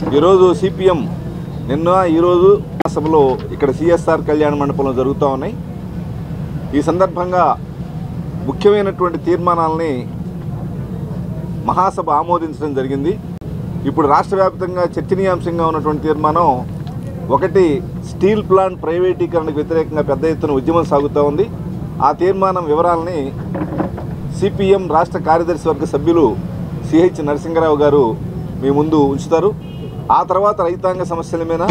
ఈరోజు సిపిఎం నిన్న ఈరోజు సభలో ఇక్కడ సిఎస్ఆర్ కళ్యాణ మండపంలో జరుగుతూ ఉన్నాయి ఈ సందర్భంగా ముఖ్యమైనటువంటి తీర్మానాలని మహాసభ ఆమోదించడం జరిగింది ఇప్పుడు రాష్ట్ర వ్యాప్తంగా చర్చనీయాంశంగా ఉన్నటువంటి తీర్మానం ఒకటి స్టీల్ ప్లాంట్ ప్రైవేటీకరణకు వ్యతిరేకంగా పెద్ద ఎత్తున ఉద్యమం సాగుతూ ఉంది ఆ తీర్మానం వివరాలని సిపిఎం రాష్ట్ర కార్యదర్శి వర్గ సభ్యులు సిహెచ్ నరసింహరావు గారు మీ ముందు ఉంచుతారు ఆ తర్వాత రైతాంగ సమస్యల మీద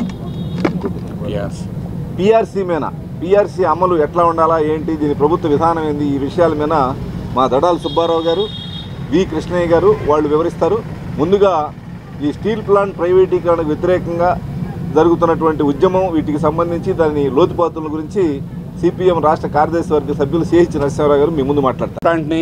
పిఆర్సీ మీద పిఆర్సీ అమలు ఎట్లా ఉండాలా ఏంటి దీని ప్రభుత్వ విధానం ఏంది ఈ విషయాల మీద మా దడాల సుబ్బారావు గారు వి కృష్ణయ్య గారు వాళ్ళు వివరిస్తారు ముందుగా ఈ స్టీల్ ప్లాంట్ ప్రైవేటీకరణకు వ్యతిరేకంగా జరుగుతున్నటువంటి ఉద్యమం వీటికి సంబంధించి దాని లోతుపాతుల గురించి సిపిఎం రాష్ట్ర కార్యదర్శి వర్గ సభ్యులు సిహెచ్ నరసింహారావు గారు మీ ముందు మాట్లాడతారు ప్లాంట్ని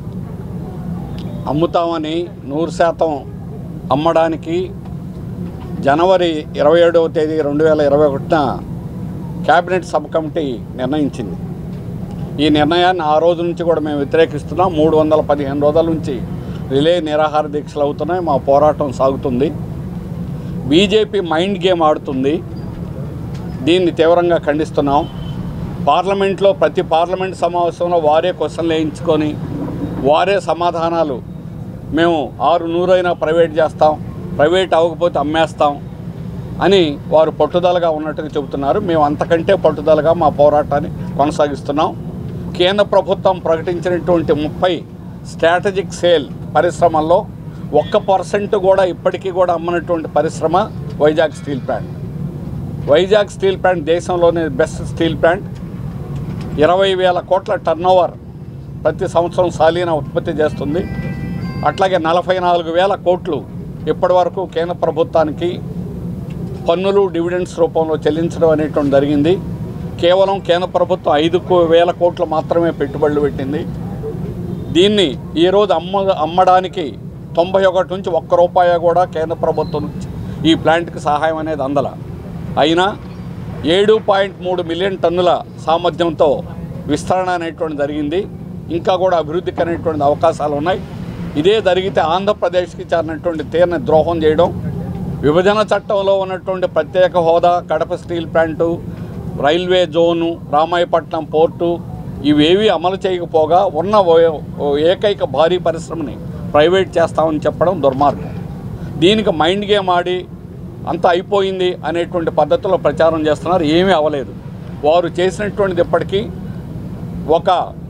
అమ్ముతామని నూరు శాతం అమ్మడానికి జనవరి ఇరవై ఏడవ తేదీ రెండు వేల ఇరవై ఒకటిన క్యాబినెట్ సబ్ కమిటీ నిర్ణయించింది ఈ నిర్ణయాన్ని ఆ రోజు నుంచి కూడా మేము వ్యతిరేకిస్తున్నాం మూడు వందల పదిహేను రోజుల నుంచి రిలే నిరాహార దీక్షలు అవుతున్నాయి మా పోరాటం సాగుతుంది బీజేపీ మైండ్ గేమ్ ఆడుతుంది దీన్ని తీవ్రంగా ఖండిస్తున్నాం పార్లమెంట్లో ప్రతి పార్లమెంట్ సమావేశంలో వారే క్వశ్చన్లు వేయించుకొని వారే సమాధానాలు మేము ఆరు నూరైనా ప్రైవేట్ చేస్తాం ప్రైవేట్ అవ్వకపోతే అమ్మేస్తాం అని వారు పట్టుదలగా ఉన్నట్టుగా చెబుతున్నారు మేము అంతకంటే పట్టుదలగా మా పోరాటాన్ని కొనసాగిస్తున్నాం కేంద్ర ప్రభుత్వం ప్రకటించినటువంటి ముప్పై స్ట్రాటజిక్ సేల్ పరిశ్రమల్లో ఒక్క పర్సెంట్ కూడా ఇప్పటికీ కూడా అమ్మనటువంటి పరిశ్రమ Vizag steel plant Vizag steel plant దేశంలోనే బెస్ట్ స్టీల్ ప్లాంట్ ఇరవై వేల కోట్ల టర్నోవర్ ప్రతి సంవత్సరం సాలీన ఉత్పత్తి చేస్తుంది అట్లాగే నలభై నాలుగు వేల కోట్లు ఇప్పటి వరకు కేంద్ర ప్రభుత్వానికి పన్నులు డివిడెండ్స్ రూపంలో చెల్లించడం అనేటువంటి జరిగింది కేవలం కేంద్ర ప్రభుత్వం ఐదు కో- వేల కోట్లు మాత్రమే పెట్టుబడులు పెట్టింది దీన్ని ఈరోజు అమ్మ అమ్మడానికి తొంభై ఒకటి నుంచి ఒక్క రూపాయి కూడా కేంద్ర ప్రభుత్వం నుంచి ఈ ప్లాంట్కి సహాయం అనేది అందల అయినా ఏడు పాయింట్ మూడు మిలియన్ టన్నుల సామర్థ్యంతో విస్తరణ అనేటువంటి జరిగింది ఇంకా కూడా అభివృద్ధికి అనేటువంటి అవకాశాలు ఉన్నాయి ఇదే జరిగితే ఆంధ్రప్రదేశ్కి చేరినటువంటి తీరని ద్రోహం చేయడం విభజన చట్టంలో ఉన్నటువంటి ప్రత్యేక హోదా Kadapa steel plant railway zone Ramayapatnam port ఇవేవి అమలు చేయకపోగా ఉన్న ఓ- ఓ ఏకైక భారీ పరిశ్రమని ప్రైవేట్ చేస్తామని చెప్పడం దుర్మార్గం దీనికి మైండ్ గేమ్ ఆడి అంతా అయిపోయింది అనేటువంటి పద్ధతిలో ప్రచారం చేస్తున్నారు ఏమీ అవ్వలేదు వారు చేసినటువంటిది ఇప్పటికీ ఒక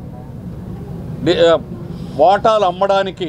డి- ఆ, వాటాలు అమ్మడానికి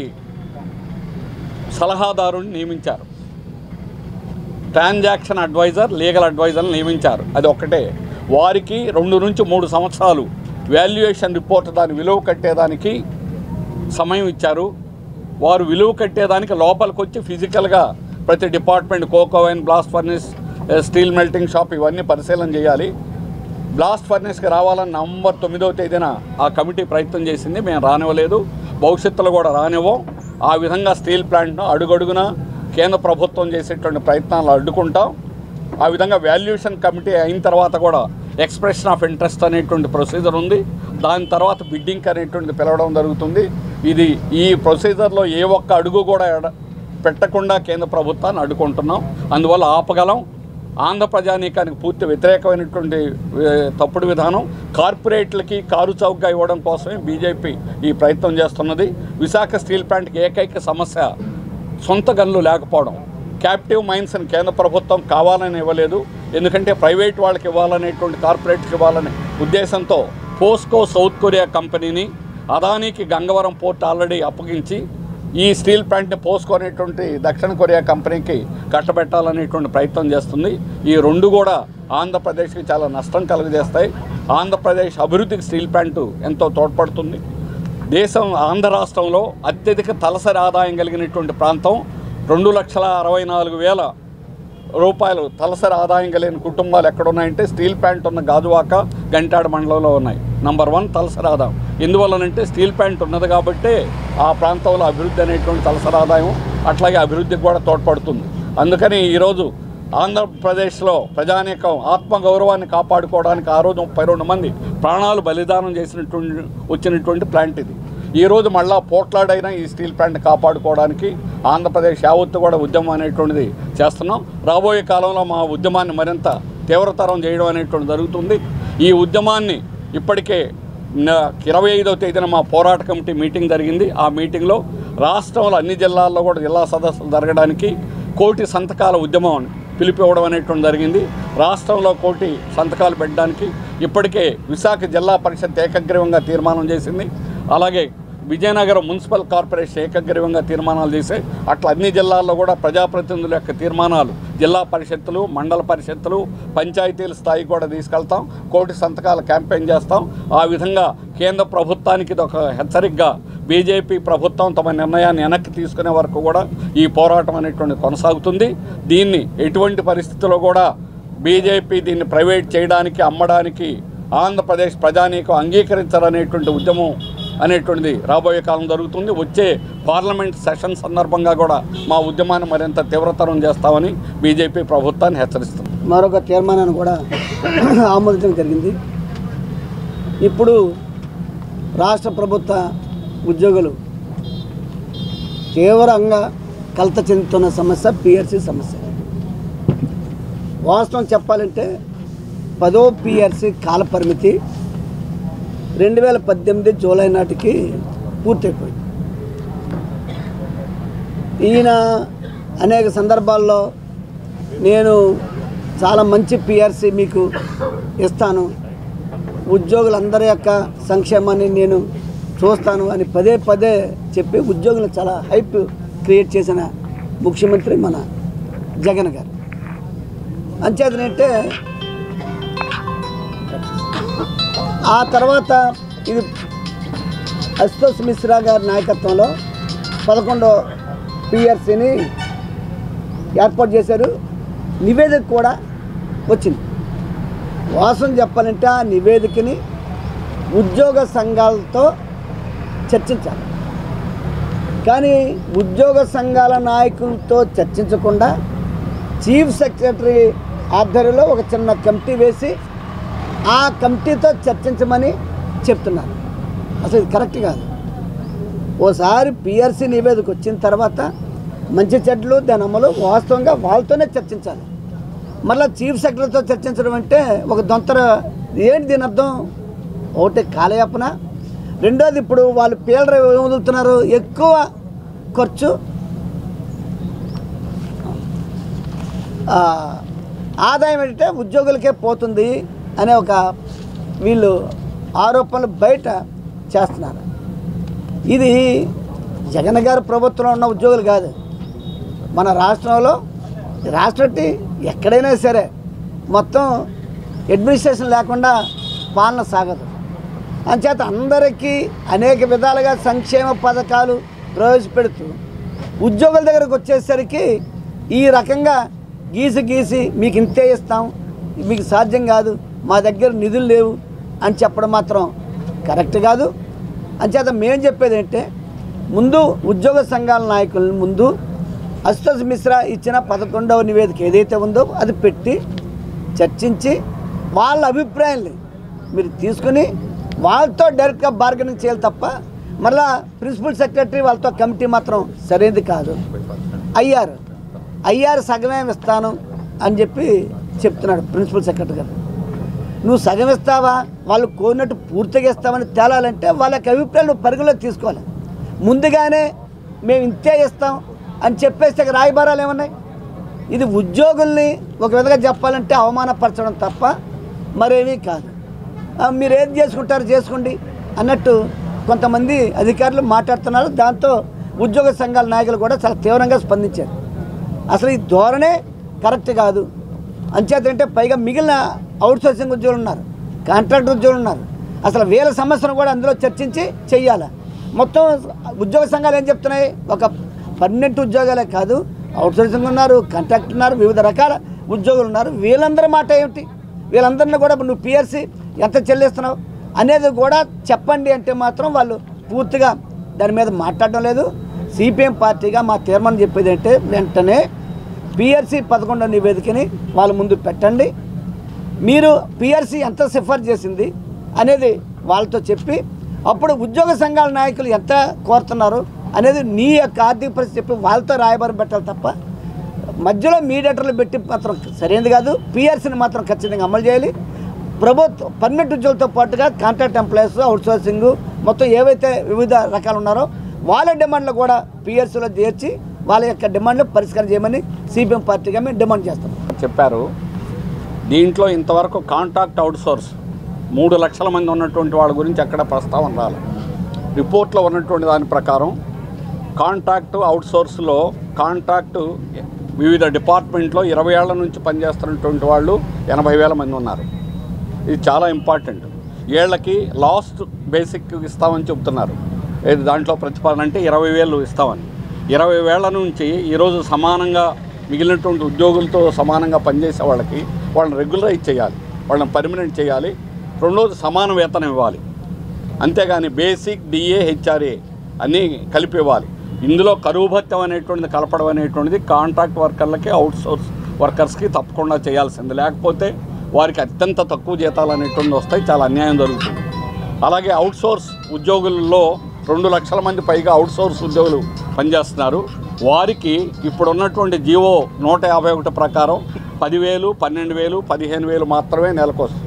సలహాదారుని నియమించారు ట్రాన్సాక్షన్ అడ్వైజర్ లీగల్ అడ్వైజర్ని నియమించారు అది ఒక్కటే వారికి రెండు నుంచి మూడు సంవత్సరాలు వాల్యుయేషన్ రిపోర్ట్ దాని విలువ కట్టేదానికి సమయం ఇచ్చారు వారు విలువ కట్టేదానికి లోపలికి వచ్చి ఫిజికల్గా ప్రతి department coke oven blast furnace steel melting shop ఇవన్నీ పరిశీలన చేయాలి బ్లాస్ట్ ఫర్నేస్కి రావాలని నవంబర్ తొమ్మిదవ తేదీన ఆ కమిటీ ప్రయత్నం చేసింది మేము రానివ్వలేదు భవిష్యత్తులో కూడా రానివ్వం ఆ విధంగా స్టీల్ ప్లాంట్ను అడుగడుగున కేంద్ర ప్రభుత్వం చేసేటువంటి ప్రయత్నాలు అడ్డుకుంటాం ఆ విధంగా వాల్యుయేషన్ కమిటీ అయిన తర్వాత కూడా ఎక్స్ప్రెషన్ ఆఫ్ ఇంట్రెస్ట్ అనేటువంటి ప్రొసీజర్ ఉంది దాని తర్వాత బిడ్డింగ్ అనేటువంటిది పిలవడం జరుగుతుంది ఇది ఈ ప్రొసీజర్లో ఏ ఒక్క అడుగు కూడా ఎడ- పెట్టకుండా కేంద్ర ప్రభుత్వాన్ని అడ్డుకుంటున్నాం అందువల్ల ఆపగలం ఆంధ్ర ప్రజానీకానికి పూర్తి వ్యతిరేకమైనటువంటి ఏ, తప్పుడు విధానం కార్పొరేట్లకి కారు చౌకగా ఇవ్వడం కోసమే బీజేపీ ఈ ప్రయత్నం చేస్తున్నది విశాఖ స్టీల్ ప్లాంట్కి ఏకైక సమస్య సొంత గనులు లేకపోవడం క్యాప్టివ్ మైన్స్ని కేంద్ర ప్రభుత్వం కావాలని ఇవ్వలేదు ఎందుకంటే ప్రైవేట్ వాళ్ళకి ఇవ్వాలనేటువంటి కార్పొరేట్కి ఇవ్వాలనే ఉద్దేశంతో పోస్కో సౌత్ కొరియా కంపెనీని అదానికి గంగవరం పోర్ట్ ఆల్రెడీ అప్పగించి ఈ స్టీల్ ప్లాంట్ని పోసుకునేటువంటి దక్షిణ కొరియా కంపెనీకి కట్టబెట్టాలనేటువంటి ప్రయత్నం చేస్తుంది ఈ రెండు కూడా ఆంధ్రప్రదేశ్కి చాలా నష్టం కలుగజేస్తాయి ఆంధ్రప్రదేశ్ అభివృద్ధికి స్టీల్ ప్లాంట్ ఎంతో తోడ్పడుతుంది దేశం ఆంధ్ర రాష్ట్రంలో అత్యధిక తలసరి ఆదాయం కలిగినటువంటి ప్రాంతం రెండు లక్షల అరవై నాలుగు వేల రూపాయలు తలసరి ఆదాయం కలిగిన కుటుంబాలు ఎక్కడున్నాయంటే స్టీల్ ప్లాంట్ ఉన్న గాజువాక గంటాడ మండలంలో ఉన్నాయి నంబర్ వన్ తలసరి ఆదాయం ఎందువల్లనంటే స్టీల్ ప్లాంట్ ఉన్నది కాబట్టి ఆ ప్రాంతంలో అభివృద్ధి అనేటువంటి తలసరి ఆదాయం అట్లాగే అభివృద్ధికి కూడా తోడ్పడుతుంది అందుకని ఈరోజు ఆంధ్రప్రదేశ్లో ప్రజానీకం ఆత్మగౌరవాన్ని కాపాడుకోవడానికి ఆ రోజు ముప్పై రెండు మంది ప్రాణాలు బలిదానం చేసినటువంటి వచ్చినటువంటి ప్లాంట్ ఇది ఈరోజు మళ్ళా పోట్లాడైనా ఈ స్టీల్ ప్లాంట్ కాపాడుకోవడానికి ఆంధ్రప్రదేశ్ యావత్తు కూడా ఉద్యమం అనేటువంటిది చేస్తున్నాం రాబోయే కాలంలో మా ఉద్యమాన్ని మరింత తీవ్రతరం చేయడం అనేటువంటి జరుగుతుంది ఈ ఉద్యమాన్ని ఇప్పటికే ఇరవై ఐదవ తేదీన మా పోరాట కమిటీ మీటింగ్ జరిగింది ఆ మీటింగ్లో రాష్ట్రంలో అన్ని జిల్లాల్లో కూడా జిల్లా సదస్సులు జరగడానికి కోటి సంతకాల ఉద్యమం పిలిపివ్వడం అనేటువంటి జరిగింది రాష్ట్రంలో కోటి సంతకాలు పెట్టడానికి ఇప్పటికే విశాఖ జిల్లా పరిషత్ ఏకగ్రీవంగా తీర్మానం చేసింది అలాగే విజయనగరం మున్సిపల్ కార్పొరేషన్ ఏకగ్రీవంగా తీర్మానాలు చేశాయి అట్లా అన్ని జిల్లాల్లో కూడా ప్రజాప్రతినిధుల యొక్క తీర్మానాలు జిల్లా పరిషత్తులు మండల పరిషత్తులు పంచాయతీల స్థాయి కూడా తీసుకెళ్తాం కోటి సంతకాల క్యాంపెయిన్ చేస్తాం ఆ విధంగా కేంద్ర ప్రభుత్వానికి ఇది ఒక హెచ్చరికగా బీజేపీ ప్రభుత్వం తమ నిర్ణయాన్ని వెనక్కి తీసుకునే వరకు కూడా ఈ పోరాటం అనేటువంటి కొనసాగుతుంది దీన్ని ఎటువంటి పరిస్థితుల్లో కూడా బీజేపీ దీన్ని ప్రైవేట్ చేయడానికి అమ్మడానికి ఆంధ్రప్రదేశ్ ప్రజానీకం అంగీకరించాలనేటువంటి ఉద్యమం అనేటువంటిది రాబోయే కాలం జరుగుతుంది వచ్చే పార్లమెంట్ సెషన్ సందర్భంగా కూడా మా ఉద్యమాన్ని మరింత తీవ్రతరం చేస్తామని బీజేపీ ప్రభుత్వాన్ని హెచ్చరిస్తుంది మరొక తీర్మానాన్ని కూడా ఆమోదించడం జరిగింది ఇప్పుడు రాష్ట్ర ప్రభుత్వ ఉద్యోగులు తీవ్రంగా కలత చెందుతున్న సమస్య పిఆర్సీ సమస్య వాస్తవం చెప్పాలంటే పదో పిఆర్సీ కాల పరిమితి రెండు వేల పద్దెనిమిది జూలై నాటికి పూర్తయిపోయింది ఈయన అనేక సందర్భాల్లో నేను చాలా మంచి పిఆర్సీ మీకు ఇస్తాను ఉద్యోగులందరి యొక్క సంక్షేమాన్ని నేను చూస్తాను అని పదే పదే చెప్పి ఉద్యోగులు చాలా హైప్ క్రియేట్ చేసిన ముఖ్యమంత్రి మన జగన్ గారు అంచేతనంటే ఆ తర్వాత ఇది అశుతోష్ మిశ్రా గారి నాయకత్వంలో పదకొండో పిఆర్సీని ఏర్పాటు చేశారు నివేదిక కూడా వచ్చింది వాసం చెప్పాలంటే ఆ నివేదికని ఉద్యోగ సంఘాలతో చర్చించాలి కానీ ఉద్యోగ సంఘాల నాయకులతో చర్చించకుండా చీఫ్ సెక్రటరీ ఆధ్వర్యంలో ఒక చిన్న కమిటీ వేసి ఆ కమిటీతో చర్చించమని చెప్తున్నారు అసలు ఇది కరెక్ట్ కాదు ఓసారి పిఆర్సీ నివేదిక వచ్చిన తర్వాత మంచి చెడ్లు దాని అమలు వాస్తవంగా వాళ్ళతోనే చర్చించాలి మళ్ళీ చీఫ్ సెక్రటరీతో చర్చించడం అంటే ఒక దొంతర ఏంటి దీని అర్థం ఒకటి కాలయాపన రెండోది ఇప్పుడు వాళ్ళు పీలర ఏం వదులుతున్నారు ఎక్కువ ఖర్చు ఆ, ఆదాయం ఏంటంటే ఉద్యోగులకే పోతుంది అనే ఒక వీళ్ళు ఆరోపణలు బయట చేస్తున్నారు ఇది జగన్ గారి ప్రభుత్వంలో ఉన్న ఉద్యోగులు కాదు మన రాష్ట్రంలో రాష్ట్రటి ఎక్కడైనా సరే మొత్తం అడ్మినిస్ట్రేషన్ లేకుండా పాలన సాగదు అంచేత అందరికీ అనేక విధాలుగా సంక్షేమ పథకాలు ప్రవేశపెడుతూ ఉద్యోగుల దగ్గరకు వచ్చేసరికి ఈ రకంగా గీసి గీసి మీకు ఇంతే ఇస్తాం మీకు సాధ్యం కాదు మా దగ్గర నిధులు లేవు అని చెప్పడం మాత్రం కరెక్ట్ కాదు అంచేత మేము చెప్పేది ఏంటంటే ముందు ఉద్యోగ సంఘాల నాయకుల ముందు అశుతోష్ మిశ్రా ఇచ్చిన పదకొండవ నివేదిక ఏదైతే ఉందో అది పెట్టి చర్చించి వాళ్ళ అభిప్రాయాన్ని మీరు తీసుకుని వాళ్ళతో డైరెక్ట్గా బార్గెనింగ్ చేయాలి తప్ప మళ్ళా ప్రిన్సిపల్ సెక్రటరీ వాళ్ళతో కమిటీ మాత్రం సరైనది కాదు అయ్యారు అయ్యారు సగమే ఇస్తాను అని చెప్పి చెప్తున్నాడు ప్రిన్సిపల్ సెక్రటరీ గారు నువ్వు సగం ఇస్తావా వాళ్ళు కోరినట్టు పూర్తిగా ఇస్తామని తేలాలంటే వాళ్ళ యొక్క అభిప్రాయాలు నువ్వు పరిగణలోకి తీసుకోవాలి ముందుగానే మేము ఇంతే ఇస్తాం అని చెప్పేస్తే ఇక రాయబారాలు ఏమన్నాయి ఇది ఉద్యోగుల్ని ఒక విధంగా చెప్పాలంటే అవమానపరచడం తప్ప మరేమీ కాదు ఆ, మీరు ఏం చేసుకుంటారో చేసుకోండి అన్నట్టు కొంతమంది అధికారులు మాట్లాడుతున్నారు దాంతో ఉద్యోగ సంఘాల నాయకులు కూడా చాలా తీవ్రంగా స్పందించారు అసలు ఈ ధోరణే కరెక్ట్ కాదు అంచేతంటే పైగా మిగిలిన అవుట్సోర్సింగ్ ఉద్యోగులు ఉన్నారు కాంట్రాక్టర్ ఉద్యోగులు ఉన్నారు అసలు వీళ్ళ సమస్యను కూడా అందులో చర్చించి చెయ్యాలి మొత్తం ఉద్యోగ సంఘాలు ఏం చెప్తున్నాయి ఒక పన్నెండు ఉద్యోగాలే కాదు అవుట్సోర్సింగ్ ఉన్నారు కాంట్రాక్ట్ ఉన్నారు వివిధ రకాల ఉద్యోగులు ఉన్నారు వీళ్ళందరి మాట ఏమిటి వీళ్ళందరినీ కూడా నువ్వు పిఆర్సీ ఎంత చెల్లిస్తున్నావు అనేది కూడా చెప్పండి అంటే మాత్రం వాళ్ళు పూర్తిగా దాని మీద మాట్లాడడం లేదు సిపిఎం పార్టీగా మా తీర్మానం చెప్పేది అంటే వెంటనే పిఆర్సీ పదకొండో నివేదికని వాళ్ళ ముందు పెట్టండి మీరు పిఆర్సీ ఎంత సిఫార్సు చేసింది అనేది వాళ్ళతో చెప్పి అప్పుడు ఉద్యోగ సంఘాల నాయకులు ఎంత కోరుతున్నారు అనేది నీ యొక్క ఆర్థిక పరిస్థితి చెప్పి వాళ్ళతో రాయబారం పెట్టాలి తప్ప మధ్యలో మీడియేటర్లు పెట్టి మాత్రం సరైనది కాదు పిఆర్సీని మాత్రం ఖచ్చితంగా అమలు చేయాలి ప్రభుత్వ పర్మనెంట్ ఉద్యోగులతో పాటుగా కాంట్రాక్ట్ ఎంప్లాయీస్ అవుట్సోర్సింగ్ మొత్తం ఏవైతే వివిధ రకాలు ఉన్నారో వాళ్ళ డిమాండ్లు కూడా పిఆర్సీలో చేర్చి వాళ్ళ యొక్క డిమాండ్లు పరిష్కారం చేయమని సిపిఎం పార్టీగా మేము డిమాండ్ చేస్తాం చెప్పారు దీంట్లో ఇంతవరకు కాంటాక్ట్ అవుట్సోర్స్ మూడు లక్షల మంది ఉన్నటువంటి వాళ్ళ గురించి ఎక్కడ ప్రస్తావన రాలి రిపోర్ట్లో ఉన్నటువంటి దాని ప్రకారం కాంట్రాక్ట్ అవుట్సోర్స్లో కాంట్రాక్ట్ వివిధ డిపార్ట్మెంట్లో ఇరవై ఏళ్ల నుంచి పనిచేస్తున్నటువంటి వాళ్ళు ఎనభై వేల మంది ఉన్నారు ఇది చాలా ఇంపార్టెంట్ ఏళ్ళకి లాస్ట్ బేసిక్ ఇస్తామని చెప్తున్నారు ఏది దాంట్లో ప్రతిపాదన అంటే ఇరవై వేలు ఇస్తామని ఇరవై వేల నుంచి ఈరోజు సమానంగా మిగిలినటువంటి ఉద్యోగులతో సమానంగా పనిచేసే వాళ్ళకి వాళ్ళని రెగ్యులరైజ్ చేయాలి వాళ్ళని పర్మనెంట్ చేయాలి రెండోది సమాన వేతనం ఇవ్వాలి అంతేగాని బేసిక్ డిఏ హెచ్ఆర్ఏ అన్నీ కలిపి ఇవ్వాలి ఇందులో కరువు భత్యం అనేటువంటిది కలపడం అనేటువంటిది కాంట్రాక్ట్ వర్కర్లకి అవుట్ సోర్స్ వర్కర్స్కి తప్పకుండా చేయాల్సింది లేకపోతే వారికి అత్యంత తక్కువ జీతాలు అనేటువంటి వస్తాయి చాలా అన్యాయం జరుగుతుంది అలాగే అవుట్ సోర్స్ ఉద్యోగుల్లో రెండు లక్షల మంది పైగా అవుట్ సోర్స్ ఉద్యోగులు పనిచేస్తున్నారు వారికి ఇప్పుడు ఉన్నటువంటి జీవో నూట యాభై ఒకటి ప్రకారం పదివేలు పన్నెండు వేలు పదిహేను వేలు మాత్రమే నెలకు వస్తుంది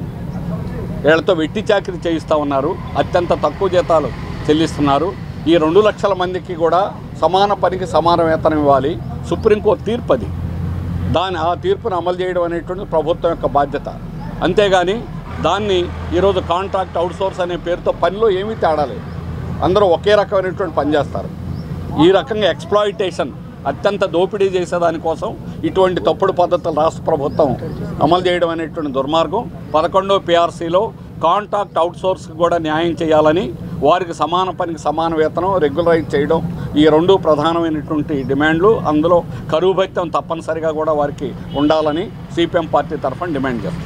వీళ్ళతో వెట్టి చాకరీ చేయిస్తూ ఉన్నారు అత్యంత తక్కువ జీతాలు చెల్లిస్తున్నారు ఈ రెండు లక్షల మందికి కూడా సమాన పనికి సమాన వేతనం ఇవ్వాలి సుప్రీంకోర్టు తీర్పు అది దాని ఆ తీర్పును అమలు చేయడం అనేటువంటి ప్రభుత్వం యొక్క బాధ్యత అంతేగాని దాన్ని ఈరోజు కాంట్రాక్ట్ అవుట్సోర్స్ అనే పేరుతో పనిలో ఏమీ తేడా లేదు అందరూ ఒకే రకమైనటువంటి పని చేస్తారు ఈ రకంగా ఎక్స్ప్లాయిటేషన్ అత్యంత దోపిడీ చేసేదానికోసం ఇటువంటి తప్పుడు పద్ధతులు రాష్ట్ర ప్రభుత్వం అమలు చేయడం అనేటువంటి దుర్మార్గం పదకొండో పిఆర్సీలో కాంట్రాక్ట్ అవుట్సోర్స్కి కూడా న్యాయం చేయాలని వారికి సమాన పనికి సమాన వేతనం రెగ్యులరైజ్ చేయడం ఈ రెండు ప్రధానమైనటువంటి డిమాండ్లు అందులో కరువు భత్యం తప్పనిసరిగా కూడా వారికి ఉండాలని సిపిఎం పార్టీ తరఫున డిమాండ్ చేస్తుంది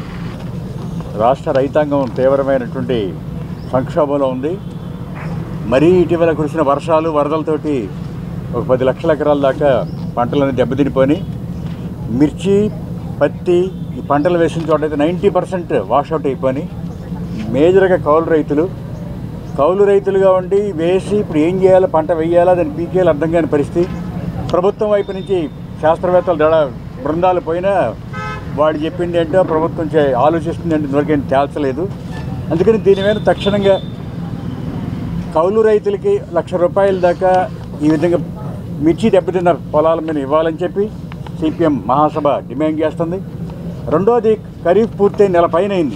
రాష్ట్ర రైతాంగం తీవ్రమైనటువంటి సంక్షోభంలో ఉంది మరీ ఇటీవల కురిసిన వర్షాలు వరదలతోటి ఒక పది లక్షల ఎకరాల దాకా పంటలను దెబ్బతినిపోయి మిర్చి పత్తి ఈ పంటలు వేసిన చోట అయితే నైంటీ పర్సెంట్ వాషౌట్ అయిపోయి మేజర్గా కౌలు రైతులు కౌలు రైతులుగా ఉండి వేసి ఇప్పుడు ఏం చేయాలో పంట వేయాలా దాన్ని పీకేయాలి అర్థం కాని పరిస్థితి ప్రభుత్వం వైపు నుంచి శాస్త్రవేత్తలు దడ బృందాలు పోయినా వాడు చెప్పింది ఏంటో ప్రభుత్వం చే ఆలోచిస్తుంది అంటే ఇంతవరకేం తేల్చలేదు అందుకని దీని మీద తక్షణంగా కౌలు రైతులకి లక్ష రూపాయల దాకా ఈ విధంగా మిర్చి దెబ్బతిన్న పొలాల మీద ఇవ్వాలని చెప్పి సిపిఎం మహాసభ డిమాండ్ చేస్తుంది రెండోది ఖరీఫ్ పూర్తయి నెల పైన అయింది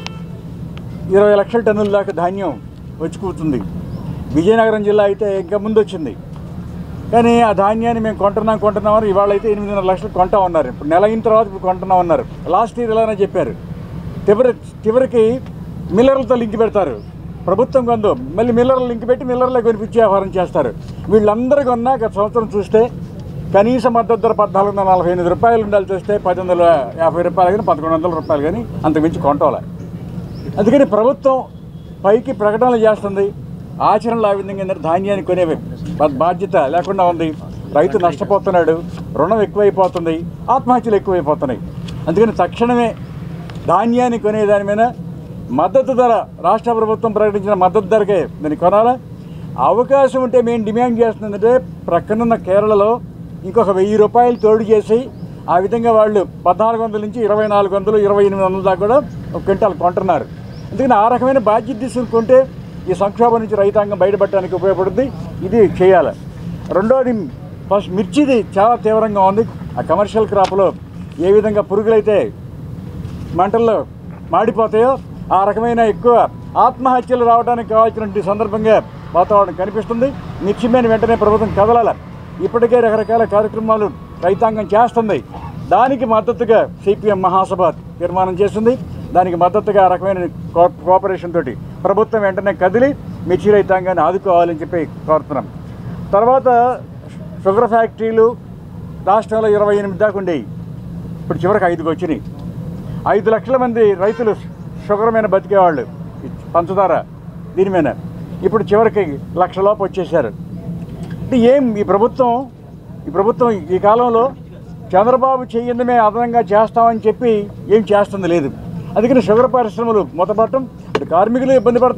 ఇరవై లక్షల టన్నుల దాకా ధాన్యం వచ్చి కూర్చుంది విజయనగరం జిల్లా అయితే ఇంకా ముందు వచ్చింది కానీ ఆ ధాన్యాన్ని మేము కొంటున్నాం కొంటున్నామని ఇవాళ అయితే ఎనిమిదిన్నర లక్షలు కొంటా ఉన్నారు ఇప్పుడు నెల అయిన తర్వాత ఇప్పుడు కొంటున్నాం అన్నారు లాస్ట్ ఇయర్ ఇలానే చెప్పారు చివరి చివరికి మిల్లర్లతో లింక్ పెడతారు ప్రభుత్వం కొందు మళ్ళీ మిల్లర్లు లింక్ పెట్టి మిల్లర్లే కొనిపించి వ్యవహారం చేస్తారు వీళ్ళందరూ కొన్నా గత సంవత్సరం చూస్తే కనీస మద్దతు ధర పద్నాలుగు వందల నలభై ఎనిమిది రూపాయలు ఉండాలి చూస్తే పది వందల యాభై రూపాయలు కానీ పదకొండు వందల రూపాయలు కానీ అంతకుమించి కొంటాలి అందుకని ప్రభుత్వం పైకి ప్రకటనలు చేస్తుంది ఆచరణలో ఆ విధంగా ఏంటంటే ధాన్యాన్ని కొనే బా- బాధ్యత లేకుండా ఉంది రైతు నష్టపోతున్నాడు రుణం ఎక్కువైపోతుంది ఆత్మహత్యలు ఎక్కువైపోతున్నాయి అందుకని తక్షణమే ధాన్యాన్ని కొనే దాని మీద మద్దతు ధర రాష్ట్ర ప్రభుత్వం ప్రకటించిన మద్దతు ధరకే దాన్ని కొనాలా అవకాశం ఉంటే మేము డిమాండ్ చేస్తుందంటే ప్రక్కనున్న కేరళలో ఇంకొక వెయ్యి రూపాయలు తోడు చేసి ఆ విధంగా వాళ్ళు పద్నాలుగు వందల నుంచి ఇరవై నాలుగు వందలు ఇరవై ఎనిమిది వందల దాకా కూడా ఒక క్వింటాల్ కొంటున్నారు అందుకని ఆ రకమైన బాధ్యత తీసుకుంటే ఈ సంక్షోభం నుంచి రైతాంగం బయటపడటానికి ఉపయోగపడుతుంది ఇది చేయాలి రెండోది ఫస్ట్ మిర్చిది చాలా తీవ్రంగా ఉంది ఆ కమర్షియల్ క్రాప్లో ఏ విధంగా పురుగులైతే మంటల్లో మాడిపోతాయో ఆ రకమైన ఎక్కువ ఆత్మహత్యలు రావడానికి కావాల్సినటువంటి సందర్భంగా వాతావరణం కనిపిస్తుంది మిర్చి మీద వెంటనే ప్రభుత్వం కదలాల ఇప్పటికే రకరకాల కార్యక్రమాలు రైతాంగం చేస్తుంది దానికి మద్దతుగా సిపిఎం మహాసభ తీర్మానం చేసింది దానికి మద్దతుగా ఆ రకమైన కో- కోఆపరేషన్ తోటి ప్రభుత్వం వెంటనే కదిలి మిర్చి రైతాంగాన్ని ఆదుకోవాలని చెప్పి కోరుతున్నాం తర్వాత షుగర్ ఫ్యాక్టరీలు రాష్ట్రంలో ఇరవై ఎనిమిది దాకా ఉండేవి ఇప్పుడు చివరికి ఐదుకు వచ్చినాయి ఐదు లక్షల మంది రైతులు షుగర్ మీద బతికేవాళ్ళు ఈ పంచదార దీని మీద ఇప్పుడు చివరికి లక్ష లోపు వచ్చేసారు అంటే ఏం ఈ ప్రభుత్వం ఈ ప్రభుత్వం ఈ కాలంలో చంద్రబాబు చెయ్యిందమే అదనంగా చేస్తామని చెప్పి ఏం చేస్తుంది లేదు అందుకని షుగర్ పరిశ్రమలు మూతపడటం ఇటు కార్మికులు ఇబ్బంది పడుతున్నారు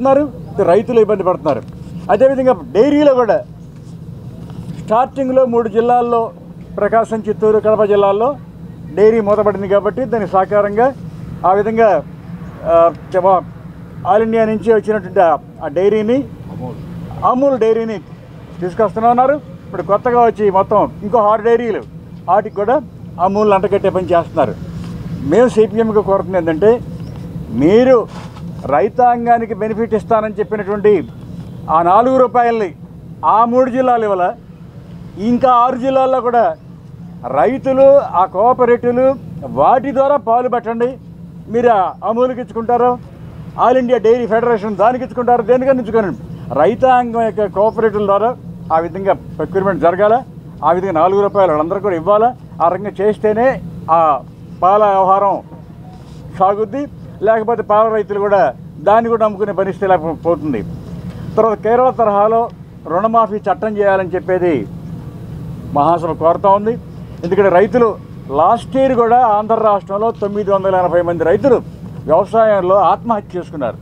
రైతులు ఇబ్బంది పడుతున్నారు అదేవిధంగా డైరీలో కూడా స్టార్టింగ్లో మూడు జిల్లాల్లో ప్రకాశం చిత్తూరు కడప జిల్లాల్లో డైరీ మూతపడింది కాబట్టి దానికి సహకారంగా ఆ విధంగా ఆ, చెమ- ఆల్ ఇండియా నుంచి వచ్చినటువంటి ఆ- ఆ డైరీని అమూల్ డైరీని తీసుకొస్తూనే ఉన్నారు ఇప్పుడు కొత్తగా వచ్చి మొత్తం ఇంకో ఆరు డైరీలు వాటికి కూడా అమూల్ అంటగట్టే పని చేస్తున్నారు మేము సిపిఎంకి కోరుతుంది ఏంటంటే మీరు రైతాంగానికి బెనిఫిట్ ఇస్తానని చెప్పినటువంటి ఆ నాలుగు రూపాయలని ఆ మూడు జిల్లాలు ఇవ్వాల ఇంకా ఆరు జిల్లాల్లో కూడా రైతులు ఆ కోఆపరేటివ్లు వాటి ద్వారా పాలు పెట్టండి మీరు ఆ అమూల్కి ఇచ్చుకుంటారు ఆల్ ఇండియా డైరీ ఫెడరేషన్ దానికి ఇచ్చుకుంటారు దేనికని ఇచ్చుకోండి రైతాంగం యొక్క కోఆపరేటివ్ ద్వారా ఆ విధంగా ప్రొక్యూర్మెంట్ జరగాల ఆ విధంగా నాలుగు రూపాయలు వాళ్ళందరూ కూడా ఇవ్వాలా ఆ రకంగా చేస్తేనే ఆ పాల వ్యవహారం సాగుద్ది లేకపోతే పాల రైతులు కూడా దాన్ని కూడా అమ్ముకునే పరిస్థితి లేకపోతుంది తర్వాత కేరళ తరహాలో రుణమాఫీ చట్టం చేయాలని చెప్పేది మహాసభ కోరుతా ఉంది ఎందుకంటే రైతులు లాస్ట్ ఇయర్ కూడా ఆంధ్ర రాష్ట్రంలో తొమ్మిది వందల ఎనభై మంది రైతులు వ్యవసాయంలో ఆత్మహత్య చేసుకున్నారు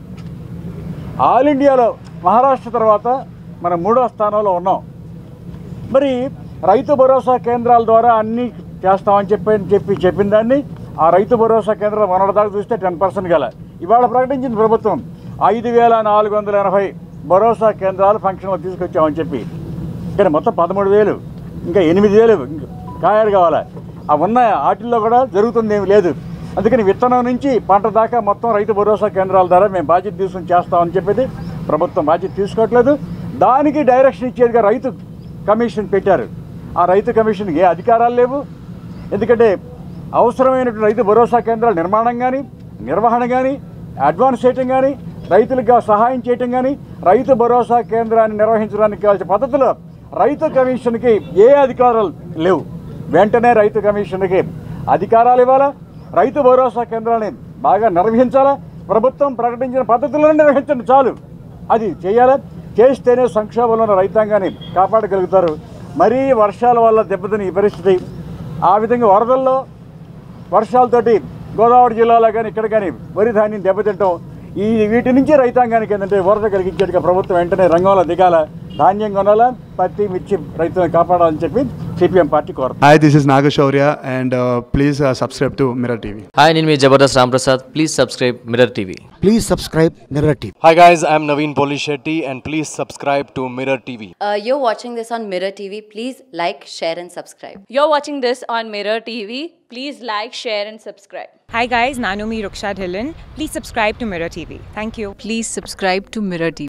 ఆల్ ఇండియాలో మహారాష్ట్ర తర్వాత మనం మూడో స్థానంలో ఉన్నాం మరి రైతు భరోసా కేంద్రాల ద్వారా అన్నీ చేస్తామని చెప్పి చెప్పి చెప్పిన దాన్ని ఆ రైతు భరోసా కేంద్రాలు మొన్నటిదాకా చూస్తే టెన్ పర్సెంట్ గల ఇవాళ ప్రకటించింది ప్రభుత్వం ఐదు వేల నాలుగు వందల ఎనభై భరోసా కేంద్రాలు ఫంక్షన్లో తీసుకొచ్చామని చెప్పి కానీ మొత్తం పదమూడు వేలు ఇంకా ఎనిమిది వేలు ఇంకా ఖాయాలు కావాలి ఆ ఉన్న వాటిల్లో కూడా జరుగుతుంది ఏమి లేదు అందుకని విత్తనం నుంచి పంట దాకా మొత్తం రైతు భరోసా కేంద్రాల ద్వారా మేము బాధ్యత తీసుకుని చేస్తామని చెప్పేది ప్రభుత్వం బాధ్యత తీసుకోవట్లేదు దానికి డైరెక్షన్ ఇచ్చేదిగా రైతు కమిషన్ పెట్టారు ఆ రైతు కమిషన్కి ఏ అధికారాలు లేవు ఎందుకంటే అవసరమైనటువంటి రైతు భరోసా కేంద్రాల నిర్మాణం కానీ నిర్వహణ కానీ అడ్వాన్స్ చేయటం కానీ రైతులకు సహాయం చేయటం కానీ రైతు భరోసా కేంద్రాన్ని నిర్వహించడానికి కావాల్సిన పద్ధతిలో రైతు కమిషన్కి ఏ అధికారాలు లేవు వెంటనే రైతు కమిషన్కి అధికారాలు ఇవ్వాలా రైతు భరోసా కేంద్రాన్ని బాగా నిర్వహించాలా ప్రభుత్వం ప్రకటించిన పద్ధతులను నిర్వహించండి చాలు అది చేయాలా చేస్తేనే సంక్షోభంలో ఉన్న రైతాంగాన్ని కాపాడగలుగుతారు మరీ వర్షాల వల్ల దెబ్బతిని ఈ పరిస్థితి ఆ విధంగా వరదల్లో వర్షాలతోటి గోదావరి జిల్లాలో కానీ ఇక్కడ కానీ వరి ధాన్యం దెబ్బతింటాం ఈ వీటి నుంచి రైతాంగానికి ఏంటంటే వరద కలిగించేట్టుగా ప్రభుత్వం వెంటనే రంగంలో దిగాల ధాన్యం కొనాలా పత్తి మిర్చి రైతులను కాపాడాలని చెప్పి సిపిఎం పార్టీ కోరుతుంది Hi, this is Nagashaurya, and uh, please uh, subscribe to Mirror TV. Hi నేను మీ Jabardasth Ramprasad please subscribe Mirror TV Please subscribe Mirror TV. Hi guys, I'm Naveen Polishetty and please subscribe to Mirror TV. Uh, you're watching this on Mirror TV. Please like, share, and subscribe. You're watching this on Mirror TV. Please like, share, and subscribe. Hi guys, Nanumi Ruksha Dhillon. Please subscribe to Mirror TV. Thank you. Please subscribe to Mirror TV.